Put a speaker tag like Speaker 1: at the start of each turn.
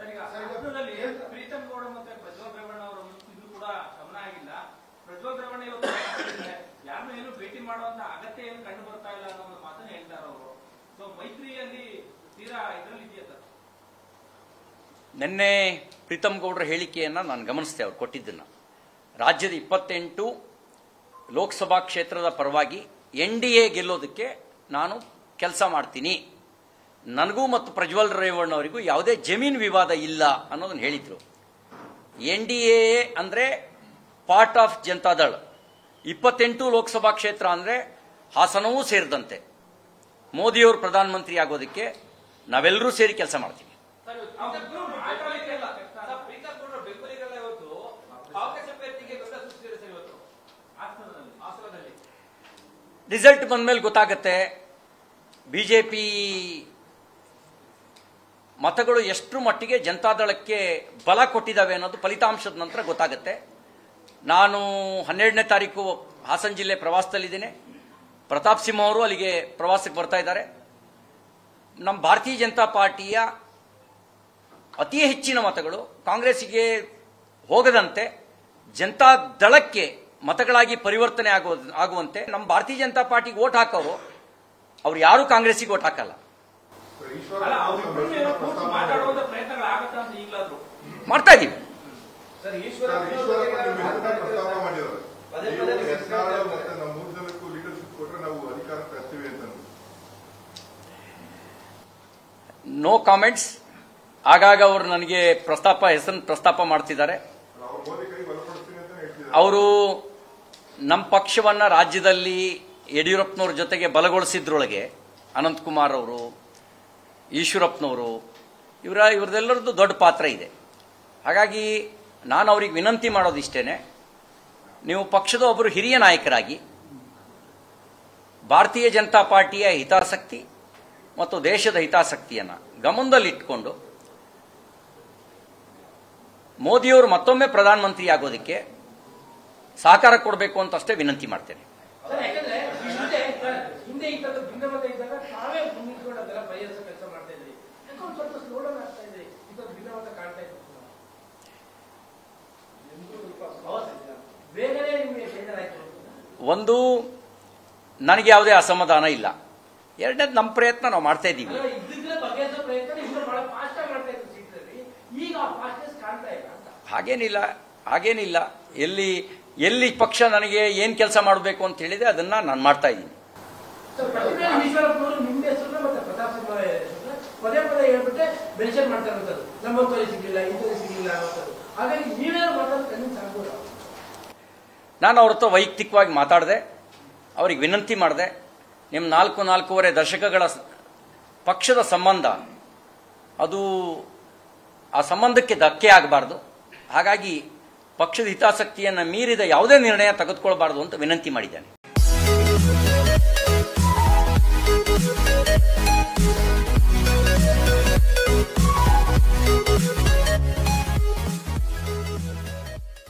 Speaker 1: Sir ಈಗ ಹಾಸನದಲ್ಲಿ ಪ್ರೀತಮ್ ಗೌಡ ಮತ್ತೆ ಪ್ರಜ್ವಲ್ ರೇವಣ್ಣ ಅವರ ಇದು ಕೂಡ ಗಮನ ಆಗಿಲ್ಲ ಪ್ರಜ್ವಲ್ ರೇವಣ್ಣ ಇವತ್ತು ಯಾರನ್ನೂ ಏನು ಭೇಟಿ ಮಾಡುವಂತ ಅಗತ್ಯ ಏನು ಕಂಡು ಬರ್ತಾ ಇಲ್ಲ ಅನ್ನೋ ಒಂದು ಮಾತನ್ನ ಹೇಳ್ತಾರೆ ಅವರು ಸೊ ಮೈತ್ರಿಯಲ್ಲಿ ತೀರಾ ಇದರಲ್ಲಿ ಇದೆಯಾ ಸರ್
Speaker 2: ನಿನ್ನೆ ಪ್ರೀತಮ್ ಗೌಡ್ರ ಹೇಳಿಕೆಯನ್ನು ನಾನು ಗಮನಿಸಿದೆ ಅವ್ರು ಕೊಟ್ಟಿದ್ದನ್ನು ರಾಜ್ಯದ ಇಪ್ಪತ್ತೆಂಟು ಲೋಕಸಭಾ ಕ್ಷೇತ್ರದ ಪರವಾಗಿ ಎನ್ ಡಿ ಎ ಗೆಲ್ಲೋದಕ್ಕೆ ನಾನು ಕೆಲಸ ಮಾಡ್ತೀನಿ ನನಗೂ ಮತ್ತು ಪ್ರಜ್ವಲ್ ರೇವಣ್ಣ ಅವರಿಗೂ ಯಾವುದೇ ಜಮೀನು ವಿವಾದ ಇಲ್ಲ ಅನ್ನೋದನ್ನು ಹೇಳಿದರು ಎನ್ ಡಿ ಎ ಅಂದರೆ ಪಾರ್ಟ್ ಆಫ್ ಜನತಾದಳ ಇಪ್ಪತ್ತೆಂಟು ಲೋಕಸಭಾ ಕ್ಷೇತ್ರ ಅಂದರೆ ಹಾಸನವೂ ಸೇರಿದಂತೆ ಮೋದಿಯವರು ಪ್ರಧಾನಮಂತ್ರಿ ಆಗೋದಕ್ಕೆ ನಾವೆಲ್ಲರೂ ಸೇರಿ ಕೆಲಸ ಮಾಡ್ತೀವಿ
Speaker 1: ಮಾತಾಡ್ಲಿಕ್ಕೆ ಇಲ್ಲ.
Speaker 3: ಪ್ರೀತಮ್ ಗೌಡ್ರ ಬೆಂಬಲಿಗರೆಲ್ಲ ಇವತ್ತು ಅವಕಾಶ ಪ್ರಯತ್ನಿಗೆ ದೊಡ್ಡ ಸೃಷ್ಟಿಸಿದ್ದಾರೆ ಸರ್ ಇವತ್ತು
Speaker 1: ಹಾಸನದಲ್ಲಿ
Speaker 3: ಹಾಸನದಲ್ಲಿ
Speaker 2: ರಿಸಲ್ಟ್ ಬಂದ್ಮೇಲೆ ಗೊತ್ತಾಗತ್ತೆ ಬಿಜೆಪಿ ಮತಗಳು ಎಷ್ಟು ಮಟ್ಟಿಗೆ ಜನತಾದಳಕ್ಕೆ ಬಲ ಕೊಟ್ಟಿದ್ದಾವೆ ಅನ್ನೋದು ಫಲಿತಾಂಶದ ನಂತರ ಗೊತ್ತಾಗುತ್ತೆ ನಾನು ಹನ್ನೆರಡನೇ ತಾರೀಕು ಹಾಸನ ಜಿಲ್ಲೆ ಪ್ರವಾಸದಲ್ಲಿದ್ದೇನೆ ಪ್ರತಾಪ್ ಸಿಂಹ ಅವರು ಅಲ್ಲಿಗೆ ಪ್ರವಾಸಕ್ಕೆ ಬರ್ತಾ ಇದ್ದಾರೆ ನಮ್ಮ ಭಾರತೀಯ ಜನತಾ ಪಾರ್ಟಿಯ ಅತಿ ಹೆಚ್ಚಿನ ಮತಗಳು ಕಾಂಗ್ರೆಸ್ಸಿಗೆ ಹೋಗದಂತೆ ಜನತಾ ದಳಕ್ಕೆ ಮತಗಳಾಗಿ ಪರಿವರ್ತನೆ ಆಗೋ ಆಗುವಂತೆ ನಮ್ಮ ಭಾರತೀಯ ಜನತಾ ಪಾರ್ಟಿಗೆ ಓಟ್ ಹಾಕೋರು ಅವ್ರು ಯಾರು ಕಾಂಗ್ರೆಸ್ಸಿಗೆ ಓಟ್ ಹಾಕಲ್ಲ
Speaker 4: ಈಶ್ವರ
Speaker 1: ಅಲ್ಲ
Speaker 4: ಅವರು
Speaker 1: ಅವ್ರಿಬ್ರು
Speaker 4: ಸಂದೇಶ
Speaker 1: ಕೂತು
Speaker 4: ಪ್ರಸ್ತಾಪ
Speaker 1: ಮಾತಾಡುವಂತ ಪ್ರಯತ್ನಗಳಾಗತ್ತಾ ಅಂತ ಈಗಲಾದ್ರು
Speaker 2: ಮಾಡ್ತಾ ಇದ್ದೀವಿ
Speaker 3: ಸರ್
Speaker 4: ಸರ್, ಈಶ್ವರಪ್ಪ ನಿಮ್ಮ ಹೆಸರನ್ನ ಪ್ರಸ್ತಾಪ ಮಾಡಿದ್ದಾರೆ
Speaker 3: ಪದೇ
Speaker 4: ನೀವು
Speaker 3: ಪದೇ
Speaker 4: ಯತ್ನಾಳ ಮತ್ತೆ ನಮ್ಮ ಮೂರು ಜನಕ್ಕೂ ಲೀಡರ್ಶಿಪ್ ಕೊಟ್ರೆ ನಾವು ಅಧಿಕಾರ ತರ್ತೀವಿ ಅಂತ
Speaker 2: ನೋ ಕಾಮೆಂಟ್ಸ್ ಆಗಾಗ ಅವರು ನನಗೆ ಪ್ರಸ್ತಾಪ ಹೆಸರನ್ನು ಪ್ರಸ್ತಾಪ ಮಾಡ್ತಿದ್ದಾರೆ
Speaker 4: ಅವ್ರು ಮೋದಿ ಕೈ ಬಲಪಡಿಸ್ತೀನಿ ಅಂತ ಹೇಳ್ತಿದ್ದಾರೆ
Speaker 2: ಅವರು ನಮ್ಮ ಪಕ್ಷವನ್ನ ರಾಜ್ಯದಲ್ಲಿ ಯಡಿಯೂರಪ್ಪನವ್ರ ಜೊತೆಗೆ ಬಲಗೊಳಿಸಿದ್ರೊಳಗೆ ಅನಂತಕುಮಾರ್ ಅವರು ಈಶ್ವರಪ್ಪನವರು ಇವರ ಇವ್ರದೆಲ್ಲರದ್ದು ದೊಡ್ಡ ಪಾತ್ರ ಇದೆ ಹಾಗಾಗಿ ನಾನು ಅವ್ರಿಗೆ ವಿನಂತಿ ಮಾಡೋದಿಷ್ಟೇನೆ ನೀವು ಪಕ್ಷದ ಒಬ್ಬರು ಹಿರಿಯ ನಾಯಕರಾಗಿ ಭಾರತೀಯ ಜನತಾ ಪಾರ್ಟಿಯ ಹಿತಾಸಕ್ತಿ ಮತ್ತು ದೇಶದ ಹಿತಾಸಕ್ತಿಯನ್ನು ಗಮನದಲ್ಲಿಟ್ಟುಕೊಂಡು ಮೋದಿಯವರು ಮತ್ತೊಮ್ಮೆ ಪ್ರಧಾನಮಂತ್ರಿ ಆಗೋದಕ್ಕೆ ಸಹಕಾರ ಕೊಡಬೇಕು ಅಂತ ಅಷ್ಟೇ ವಿನಂತಿ ಮಾಡ್ತೇನೆ
Speaker 5: ಸರ್, ಯಾಕಂದ್ರೆ ಈ ಹಿಂದೆ ಸರ್, ಹಿಂದೆ ಇಂಥದ್ದು ಭಿನ್ನಮತ ಇದ್ದಾಗ ತಾವೇ ಮುಂದಿಟ್ಕೊಂಡು ಅದೆಲ್ಲ ಪರಿಹರಿಸೋ ಕೆಲಸ ಮಾಡ್ತಾ ಇದ್ರಿ ಯಾಕೆ ಒಂದ್ ಸ್ವಲ್ಪ ಸ್ಲೋ ಡೌನ್ ಆಗ್ತಾ ಇದ್ರಿ ಇಂಥದ್ದು ಭಿನ್ನಮತ ಕಾಣ್ತಾ ಇತ್ತು ನಿಮ್ಗೂ ಸ್ವಲ್ಪ ಪ್ರವಾಸ ಇದೆ. ಬೇಗನೆ ನಿಮಗೆ ಬೇಜಾರಾಯ್ತು
Speaker 2: ಒಂದು ನನಗೆ ಯಾವುದೇ ಅಸಮಾಧಾನ ಇಲ್ಲ ಎರಡನೇದು ನಮ್ಮ ಪ್ರಯತ್ನ ನಾವು ಮಾಡ್ತಾ ಇದ್ದೀವಿ
Speaker 5: ಅಲ್ಲ, ಇದ್ದಿದ್ರೆ ಬಗೆಹರಿಸೋ ಪ್ರಯತ್ನ ಇನ್ನೂ ಬಹಳ ಫಾಸ್ಟ್ ಆಗಿ ಮಾಡ್ತಾ ಇತ್ತು ಸೀಟ್ರಲ್ಲಿ ಈಗ ಆ ಫಾಸ್ಟ್ನೆಸ್ ಕಾಣ್ತಾ ಇಲ್ಲ ಅಂತ
Speaker 2: ಹಾಗೇನಿಲ್ಲ ಹಾಗೇನಿಲ್ಲ ಎಲ್ಲಿ ಎಲ್ಲಿ ಪಕ್ಷ ನನಗೆ ಏನು ಕೆಲಸ ಮಾಡಬೇಕು ಅಂತ ಹೇಳಿದೆ ಅದನ್ನ ನಾನು ಮಾಡ್ತಾ ಇದ್ದೀನಿ
Speaker 5: ಸರ್, ಪರ್ಟಿಕ್ಯುಲರ್ ಈಶ್ವರಪ್ಪನವರು ನಿಮ್ಮ ಹೆಸರನ್ನ ಮತ್ತೆ ಪ್ರತಾಪ್ ಸಿಂಹ ಹೆಸರನ್ನ ಪದೇ ಪದೇ ಹೇಳ್ಬಿಟ್ಟೆ ಮೆನ್ಷನ್ ಮಾಡ್ತಾ ಇರೋದು ನಮ್ಮ ಕೈ ಸಿಗ್ಲಿಲ್ಲ ಇಂಥದ್ದು ಸಿಗ್ಲಿಲ್ಲ ಅನ್ನೋದು ಹಾಗಾಗಿ ನೀವೇ ಮಾತಾಡೋದು ಕನ್ವಿನ್ಸ್ ಆಗ್ಬೋದು
Speaker 2: ನಾನು ಅವ್ರ ಹತ್ರ ವೈಯಕ್ತಿಕವಾಗಿ ಮಾತಾಡಿದೆ ಅವ್ರಿಗೆ ವಿನಂತಿ ಮಾಡಿದೆ ನಿಮ್ಮ ನಾಲ್ಕು ನಾಲ್ಕೂವರೆ ದಶಕಗಳ ಸ- ಪಕ್ಷದ ಸಂಬಂಧ ಅದು ಆ ಸಂಬಂಧಕ್ಕೆ ಧಕ್ಕೆ ಆಗಬಾರ್ದು ಹಾಗಾಗಿ ಪಕ್ಷದ ಹಿತಾಸಕ್ತಿಯನ್ನು ಮೀರಿದ ಯಾವುದೇ ನಿರ್ಣಯ ತೆಗೆದುಕೊಳ್ಬಾರ್ದು ಅಂತ ವಿನಂತಿ ಮಾಡಿದ್ದೇನೆ